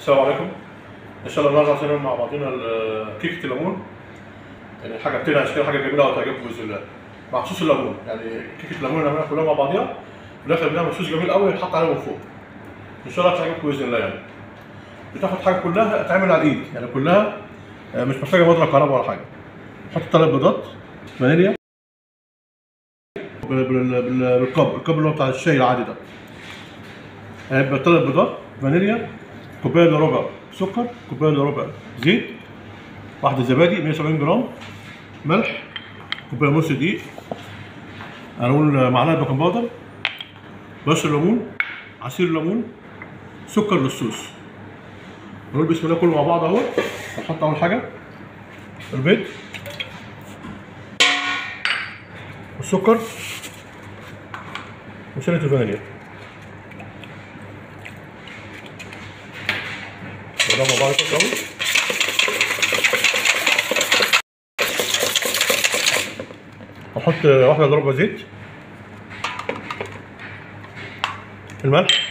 السلام عليكم ان شاء الله النهارده عايزين نعمل مع بعضنا ال- كيكه الليمون يعني حاجه بتنعش كده حاجه جميله وهتعجبكم باذن الله مع صوص الليمون يعني كيكه الليمون نعملها كلها مع بعضيها في الاخر بنعمل صوص جميل قوي يتحط عليه من فوق ان شاء الله هتعجبكم باذن الله يعني بتاخد حاجه كلها تعمل على الايد يعني كلها آه، مش محتاجه مضرب كهرباء ولا حاجه حط ثلاث بيضات فانيليا بال- بال- بال- بالكب الكب اللي هو بتاع الشاي العادي ده هيبقى ثلاث بيضات فانيليا كوبايه الا ربع سكر كوبايه الا ربع زيت واحده زبادي 170 جرام ملح كوبايه ونص دقيق هنقول معلقه بيكنج باودر بشر ليمون عصير ليمون سكر للصوص نقول بسم الله كله مع بعض اهو هنحط اول حاجه البيض والسكر وسنه الفانيليا نضربها مع بعض كويس قوي هحط واحدة الا ربع زيت الملح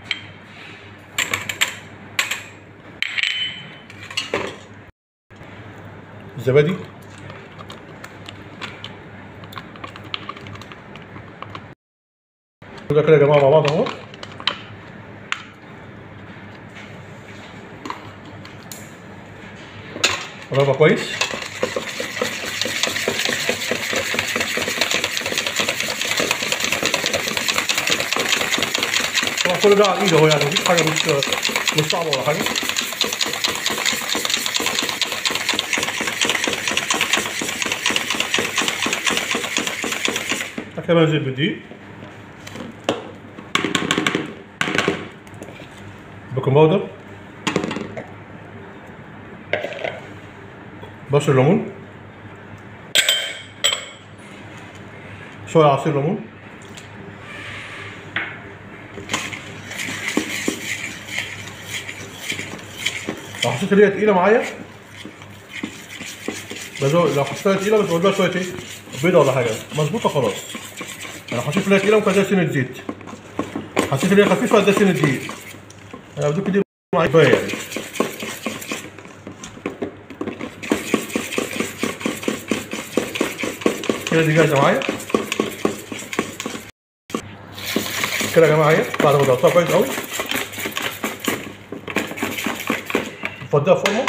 الزبادي كده كده يا جماعة مع بعض اهو اضربها كويس طبعا كل ده على الايد اهو يعني مفيش حاجه مش مش صعبه ولا حاجه بعد كده بنزل بالدقيق بيكنج باودر بشر ليمون شوية عصير ليمون لو حسيت ان هي تقيلة معايا بزود لو حسيتها تقيلة بزود لها شوية ايه بيضة ولا حاجة مظبوطة خلاص انا حسيت ان هي تقيلة ممكن اديها سنة زيت حسيت ان هي خفيفة اديها سنة زيت انا بدوك دي معايا كفاية يعني كده دي جاهزه معايا كده يا جماعه اهي بعد ما ضغطتها كويس قوي بفضيها فورمه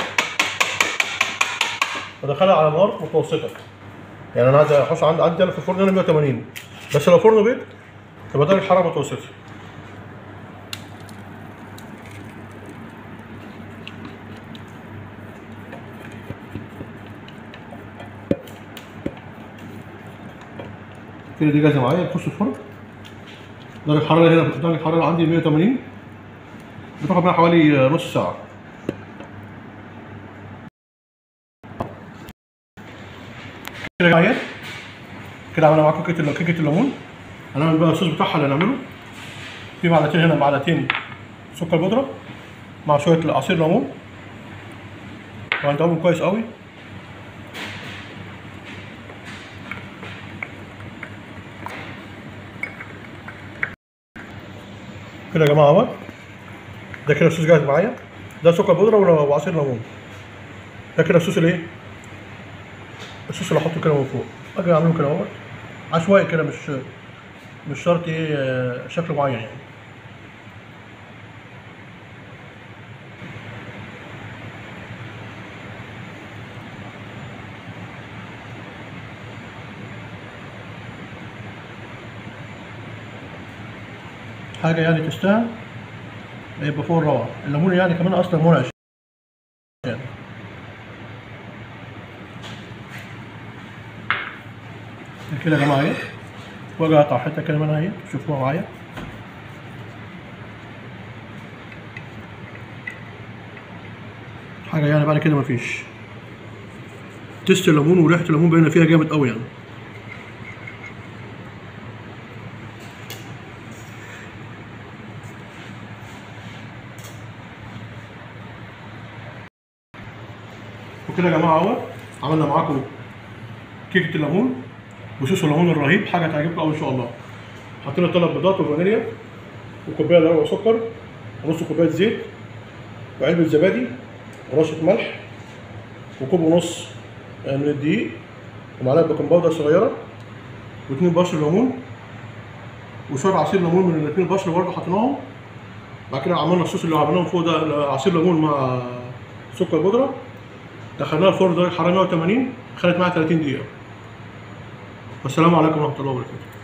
بدخلها على نار متوسطه يعني انا عايز احط عندي عندي انا في الفرن هنا 180 بس لو فرن بيض تبقى درجه حراره متوسطه كده دي جاهزه معايا تخش الفرن درجه الحراره هنا درجه الحراره عندي 180 بتاخد معايا حوالي نص ساعه كده يا جماعه كده عملنا معاكم كيكه كيكه الليمون هنعمل بقى الصوص بتاعها اللي هنعمله في معلقتين هنا معلقتين سكر بودره مع شويه عصير ليمون وهنضربهم كويس قوي كده يا جماعه اهوت ده كده الصوص جاهز معايا ده سكر بودره ولا- وعصير ليمون ده كده الصوص الايه الصوص اللي احطه كده من فوق اجي اعمله كده اهوت عشوائي كده مش مش شرط ايه آه، شكله معين يعني حاجه يعني تستاهل يبقى فوق الروعه الليمون يعني كمان اصلا منعش يعني كده يا جماعه اهي واجي اقطع حته كده منها اهي شوفوها معايا حاجه يعني بعد كده مفيش تست الليمون وريحه الليمون باينه فيها جامد قوي يعني وكده يا جماعه اهو عملنا معاكم كيكه الليمون وصوص الليمون الرهيب حاجه تعجبكم قوي ان شاء الله حطينا ثلاث بيضات وفانيليا وكوبايه الا ربع سكر ونص كوبايه زيت وعلبه زبادي ورشه ملح وكوب ونص آه، من الدقيق ومعلقه بيكنج باودر صغيره واثنين بشر ليمون وشويه عصير ليمون من الاثنين بشر برضه حطيناهم بعد كده عملنا الصوص اللي عملناه فوق ده عصير ليمون مع سكر بودره دخلناها الفرن درجه حراره 180 خدت معاها 30 دقيقه والسلام عليكم ورحمه الله وبركاته